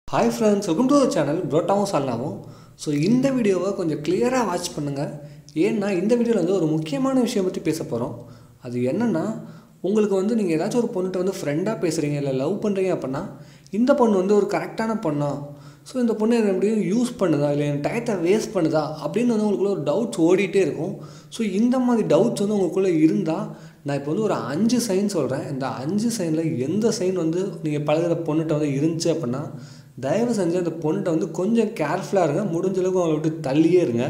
hi friends welcome to channel புரோட்டாவும் சால்னாவும் so இந்த வீடியோவை கொஞ்சம் கிளியராக வாட்ச் பண்ணுங்கள் ஏன்னா இந்த வீடியோவில் வந்து ஒரு முக்கியமான விஷயம் பற்றி பேச போகிறோம் அது என்னென்னா உங்களுக்கு வந்து நீங்கள் ஏதாச்சும் ஒரு பொண்ணுகிட்ட வந்து ஃப்ரெண்டாக பேசுகிறீங்க இல்லை லவ் பண்ணுறீங்க அப்படின்னா இந்த பொண்ணு வந்து ஒரு கரெக்டான பொண்ணா ஸோ இந்த பொண்ணு என்ன எப்படியும் யூஸ் பண்ணுதா இல்லை என் டயத்தை வேஸ்ட் பண்ணுதா அப்படின்னு வந்து உங்களுக்குள்ள ஒரு டவுட்ஸ் ஓடிட்டே இருக்கும் ஸோ இந்த மாதிரி டவுட்ஸ் வந்து உங்களுக்குள்ளே இருந்தால் நான் இப்போ வந்து ஒரு அஞ்சு சைன் சொல்கிறேன் இந்த அஞ்சு சைனில் எந்த சைன் வந்து நீங்கள் பழகுற பொண்ணுகிட்ட வந்து இருந்துச்சு அப்படின்னா தயவு செஞ்சு அந்த பொண்ணுகிட்ட வந்து கொஞ்சம் கேர்ஃபுல்லாக இருங்க முடிஞ்ச அளவுக்கு அவங்கள விட்டு தள்ளியே இருங்க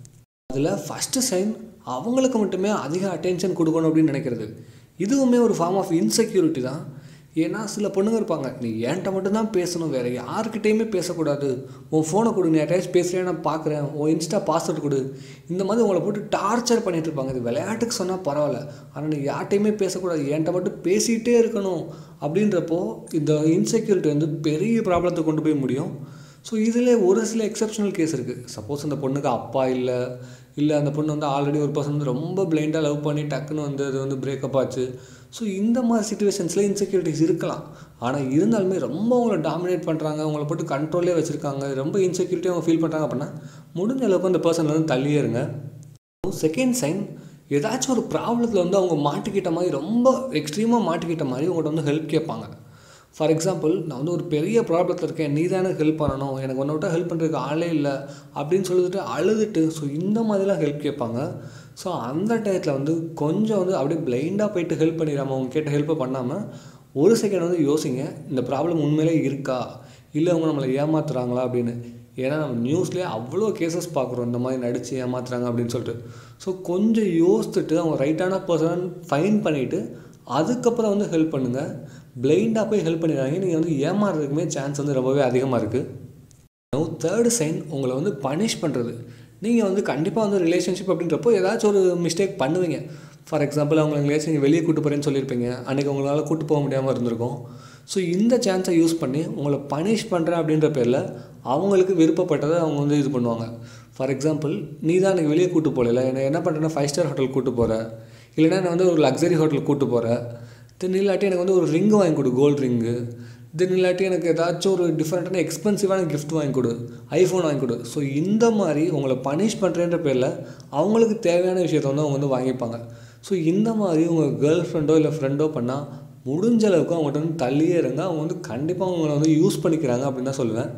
அதில் ஃபஸ்ட்டு சைன் அவங்களுக்கு மட்டுமே அதிக அட்டென்ஷன் கொடுக்கணும் அப்படின்னு நினைக்கிறது இதுவுமே ஒரு ஃபார்ம் ஆஃப் இன்செக்யூரிட்டி தான் ஏன்னா சில பொண்ணுங்க இருப்பாங்க நீ என்கிட்ட மட்டும்தான் பேசணும் வேறு யாருக்கிட்டேயுமே பேசக்கூடாது உன் ஃபோனை கொடு நீ யார்ட்டாச்சும் பேசுகிறேன் நான் பார்க்குறேன் உன் இன்ஸ்டா பாஸ்வேர்டு கொடு இந்த மாதிரி உங்களை போட்டு டார்ச்சர் பண்ணிட்டு இருப்பாங்க இது விளையாட்டுக்கு சொன்னால் பரவாயில்ல ஆனால் நீ யார்ட்டையுமே பேசக்கூடாது என்கிட்ட மட்டும் பேசிகிட்டே இருக்கணும் அப்படின்றப்போ இந்த இன்செக்யூரிட்டி வந்து பெரிய ப்ராப்ளத்தை கொண்டு போய் முடியும் ஸோ இதில் ஒரு சில எக்ஸப்ஷனல் கேஸ் இருக்குது சப்போஸ் அந்த பொண்ணுக்கு அப்பா இல்லை இல்லை அந்த பொண்ணு வந்து ஆல்ரெடி ஒரு பர்சன் வந்து ரொம்ப பிளைண்டாக லவ் பண்ணி டக்குன்னு வந்து அது வந்து பிரேக்கப் ஆச்சு ஸோ இந்த மாதிரி சுச்சுவேஷன்ஸில் இன்செக்யூரிட்டிஸ் இருக்கலாம் ஆனால் இருந்தாலுமே ரொம்ப அவங்கள டாமினேட் பண்ணுறாங்க அவங்கள போட்டு கண்ட்ரோலே வச்சுருக்காங்க ரொம்ப இன்செக்யூரிட்டி அவங்க ஃபீல் பண்ணுறாங்க அப்படின்னா முடிஞ்ச அளவுக்கு அந்த பர்சன்ல வந்து தள்ளியே இருங்க செகண்ட் சைன் ஏதாச்சும் ஒரு ப்ராப்ளத்தில் வந்து அவங்க மாட்டிக்கிட்ட மாதிரி ரொம்ப எக்ஸ்ட்ரீமாக மாட்டிக்கிட்ட மாதிரி உங்கள்கிட்ட வந்து ஹெல்ப் கேட்பாங்க ஃபார் எக்ஸாம்பிள் நான் வந்து ஒரு பெரிய ப்ராப்ளத்தில் இருக்கேன் நீ தானே ஹெல்ப் பண்ணணும் எனக்கு ஒன்றை விட்ட ஹெல்ப் பண்ணுறதுக்கு ஆளே இல்லை அப்படின்னு சொல்லிட்டு அழுதுட்டு ஸோ இந்த மாதிரிலாம் ஹெல்ப் கேட்பாங்க ஸோ அந்த டயத்தில் வந்து கொஞ்சம் வந்து அப்படியே பிளைண்டாக போயிட்டு ஹெல்ப் பண்ணிடாமல் அவங்க கேட்ட ஹெல்ப்பை பண்ணாமல் ஒரு செகண்ட் வந்து யோசிங்க இந்த ப்ராப்ளம் உண்மையிலே இருக்கா இல்லை அவங்க நம்மளை ஏமாத்துறாங்களா அப்படின்னு ஏன்னா நம்ம நியூஸ்லேயே அவ்வளோ கேசஸ் பார்க்குறோம் இந்த மாதிரி நடித்து ஏமாத்துறாங்க அப்படின்னு சொல்லிட்டு ஸோ கொஞ்சம் யோசித்துட்டு அவங்க ரைட்டான பர்சன் ஃபைன் பண்ணிவிட்டு அதுக்கப்புறம் வந்து ஹெல்ப் பண்ணுங்கள் பிளைண்டாக போய் ஹெல்ப் பண்ணிடுறாங்க நீங்கள் வந்து ஏமாறுறதுக்குமே சான்ஸ் வந்து ரொம்பவே அதிகமாக இருக்குது தேர்டு சைன் உங்களை வந்து பனிஷ் பண்ணுறது நீங்கள் வந்து கண்டிப்பாக வந்து ரிலேஷன்ஷிப் அப்படின்றப்போ ஏதாச்சும் ஒரு மிஸ்டேக் பண்ணுவீங்க ஃபார் எக்ஸாம்பிள் அவங்க எங்கேயாச்சும் நீங்கள் வெளியே கூட்டு போகிறேன்னு சொல்லியிருப்பீங்க அன்றைக்கி உங்களால் கூட்டு போக முடியாமல் இருந்திருக்கும் ஸோ இந்த சான்ஸை யூஸ் பண்ணி உங்களை பனிஷ் பண்ணுறேன் அப்படின்ற பேரில் அவங்களுக்கு விருப்பப்பட்டதை அவங்க வந்து இது பண்ணுவாங்க ஃபார் எக்ஸாம்பிள் நீ தான் எனக்கு வெளியே கூட்டு போகல என்ன என்ன பண்ணுறேன்னா ஃபைவ் ஸ்டார் ஹோட்டல் கூட்டு போகிற இல்லைனா நான் வந்து ஒரு லக்ஸரி ஹோட்டல் கூட்டு போகிறேன் தென் இல்லாட்டி எனக்கு வந்து ஒரு ரிங்கு வாங்கி கொடு கோல்டு ரிங்கு தென் இல்லாட்டி எனக்கு ஏதாச்சும் ஒரு டிஃப்ரெண்ட்டான எக்ஸ்பென்சிவான கிஃப்ட் வாங்கி கொடு ஐஃபோன் வாங்கி கொடு ஸோ இந்த மாதிரி உங்களை பனிஷ் பண்ணுறேன்ற பேரில் அவங்களுக்கு தேவையான விஷயத்த வந்து அவங்க வந்து வாங்கிப்பாங்க ஸோ இந்த மாதிரி உங்கள் கேர்ள் ஃப்ரெண்டோ இல்லை ஃப்ரெண்டோ பண்ணால் முடிஞ்ச அளவுக்கு அவங்கள்ட்ட வந்து தள்ளியே இருங்க அவங்க வந்து கண்டிப்பாக உங்களை வந்து யூஸ் பண்ணிக்கிறாங்க அப்படின்னு தான் சொல்லுவேன்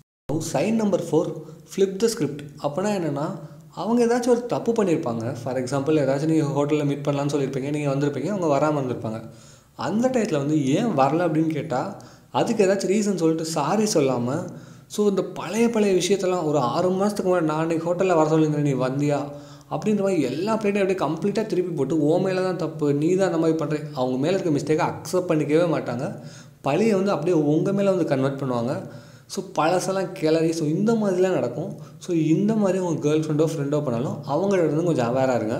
sign number four flip the script அப்போனா என்னென்னா அவங்க ஏதாச்சும் ஒரு தப்பு பண்ணியிருப்பாங்க ஃபார் எக்ஸாம்பிள் ஏதாச்சும் நீங்கள் ஹோட்டலில் மீட் பண்ணலான்னு சொல்லியிருப்பீங்க நீங்கள் வந்திருப்பீங்க அவங்க வராமல் இருந்திருப்பாங்க அந்த டயத்தில் வந்து ஏன் வரல அப்படின்னு கேட்டால் அதுக்கு ஏதாச்சும் ரீசன் சொல்லிட்டு சாரி சொல்லாமல் ஸோ இந்த பழைய பழைய விஷயத்தெல்லாம் ஒரு ஆறு மாதத்துக்கு முன்னாடி நான் அன்றைக்கி ஹோட்டலில் வர சொல்லியிருந்தேன் நீ வந்தியா அப்படின்ற மாதிரி எல்லா பிளேட்டையும் அப்படியே கம்ப்ளீட்டாக திருப்பி போட்டு ஓ மேலே தான் தப்பு நீ தான் அந்த மாதிரி பண்ணுற அவங்க மேலே இருக்க மிஸ்டேக்கை அக்செப்ட் பண்ணிக்கவே மாட்டாங்க பழியை வந்து அப்படியே உங்கள் மேலே வந்து கன்வெர்ட் பண்ணுவாங்க ஸோ பழசெல்லாம் கிளறி ஸோ இந்த மாதிரிலாம் நடக்கும் ஸோ இந்த மாதிரி உங்கள் கேர்ள் ஃப்ரெண்டோ ஃப்ரெண்டோ பண்ணாலும் அவங்கள்ட்ட இருந்து கொஞ்சம் அவேராக இருங்க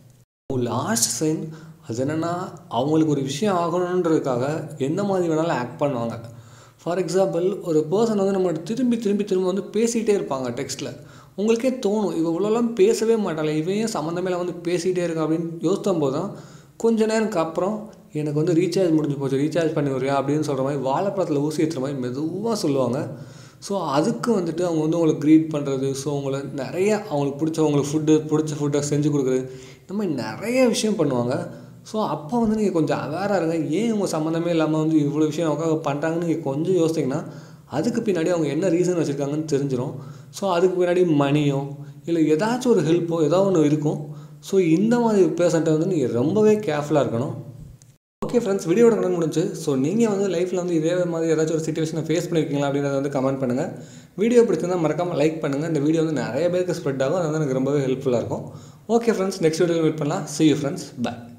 லாஸ்ட் சைன் அது என்னென்னா அவங்களுக்கு ஒரு விஷயம் ஆகணுன்றதுக்காக எந்த மாதிரி வேணாலும் ஆக்ட் பண்ணுவாங்க ஃபார் எக்ஸாம்பிள் ஒரு பர்சன் வந்து நம்ம திரும்பி திரும்பி திரும்ப வந்து பேசிகிட்டே இருப்பாங்க டெக்ஸ்ட்டில் உங்களுக்கே தோணும் இவ இவ்வளோலாம் பேசவே மாட்டாளே இவன் ஏன் சம்மந்தமே வந்து பேசிகிட்டே இருக்கா அப்படின்னு யோசித்தும் போது தான் கொஞ்ச நேரத்துக்கு அப்புறம் எனக்கு வந்து ரீசார்ஜ் முடிஞ்சு போச்சு ரீசார்ஜ் பண்ணி வரியா அப்படின்னு சொல்கிற மாதிரி வாழைப்பழத்தில் ஊசி ஏற்றுற மாதிரி மெதுவாக சொல்லுவாங்க ஸோ அதுக்கு வந்துட்டு அவங்க வந்து உங்களை க்ரீட் பண்ணுறது ஸோ உங்களை நிறைய அவங்களுக்கு பிடிச்ச அவங்களுக்கு ஃபுட்டு பிடிச்ச ஃபுட்டை செஞ்சு கொடுக்குறது இந்த மாதிரி நிறைய விஷயம் பண்ணுவாங்க ஸோ அப்போ வந்து நீங்கள் கொஞ்சம் அவேராக இருங்க ஏன் உங்கள் சம்மந்தமே இல்லாமல் வந்து இவ்வளோ விஷயம் அவங்க பண்ணுறாங்கன்னு நீங்கள் கொஞ்சம் யோசிச்சிங்கன்னா அதுக்கு பின்னாடி அவங்க என்ன ரீசன் வச்சுருக்காங்கன்னு தெரிஞ்சிடும் ஸோ அதுக்கு பின்னாடி மணியோ இல்லை ஏதாச்சும் ஒரு ஹெல்ப்போ ஏதோ ஒன்று இருக்கும் ஸோ இந்த மாதிரி பேர்சன்ட்டை வந்து நீங்கள் ரொம்பவே கேர்ஃபுல்லாக இருக்கணும் ஓகே ஃப்ரெண்ட்ஸ் வீடியோட கடன் முடிஞ்சு ஸோ நீங்கள் வந்து லைஃப்பில் வந்து இதே மாதிரி ஏதாச்சும் ஒரு சுச்சுவேஷனை ஃபேஸ் பண்ணியிருக்கீங்களா அப்படின்றத வந்து கமெண்ட் பண்ணுங்கள் வீடியோ பிடிச்சிருந்தால் மறக்காமல் லைக் பண்ணுங்கள் இந்த வீடியோ வந்து நிறைய பேருக்கு ஸ்ப்ரெட் ஆகும் அது வந்து எனக்கு ரொம்பவே ஹெல்ப்ஃபுல்லாக இருக்கும் ஓகே ஃப்ரெண்ட்ஸ் நெக்ஸ்ட் வீடியோவில் மீட் பண்ணலாம் சி யூ ஃப்ரெண்ட்ஸ் பை